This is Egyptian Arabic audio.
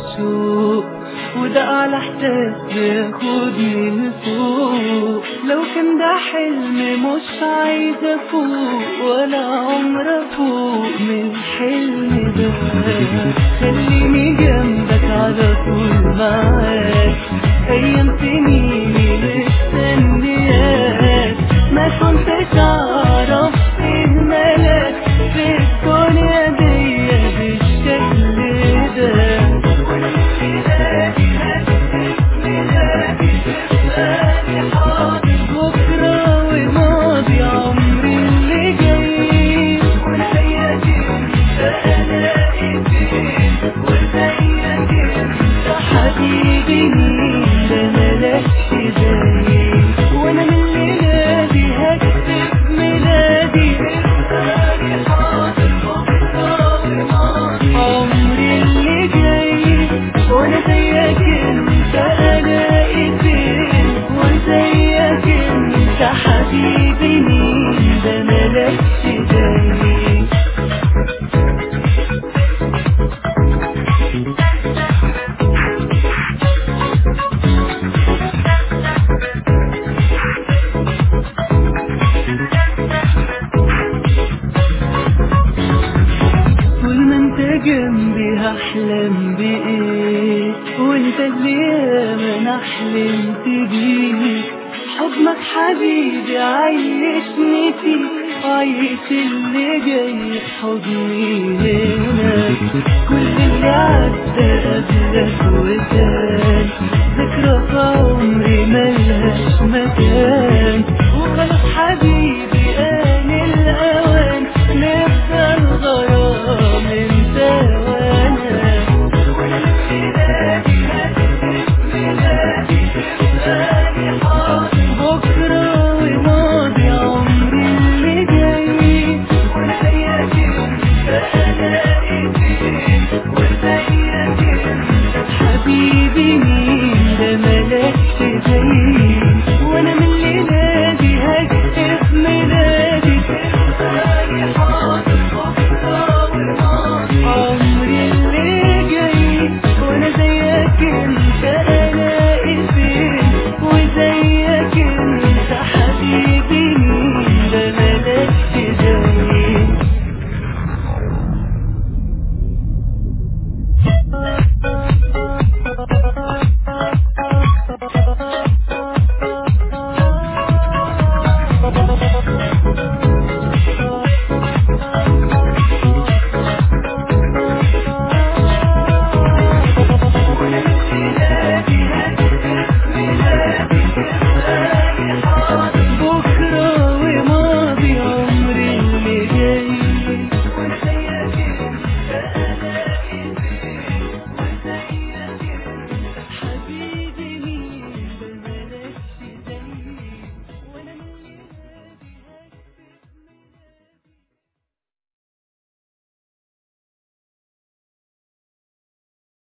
الشوق وده أعلى إحساس بياخدني لفوق لو كان ده حلم مش عايزة أفوق ولا عمر أفوق من الحلم ده خليني جنبك على طول معاك أيام سنيني مستنياك ما كنتش أعرف إيه ملاك في الدنيا دي بالشكل ده بكرة وماضي عمري اللي جاي وزيك انت الاقي فين وزيك انت حبيبي مين ده ملكش زي وانا من ميلادي هكتب ميلادي اختاري حاضر بكرة وماضي عمري اللي جاي وانا زيك انت الاقي فين وزيك انت حبيبي مين ده ملكش زي طول ما انت جنبي هحلم بايه وانت اللي ياما انا حلمت بيك حضنك حبيبي عيشني فيك عايش اللي جاي في حضني هنا كل اللي عدى قبلك وساب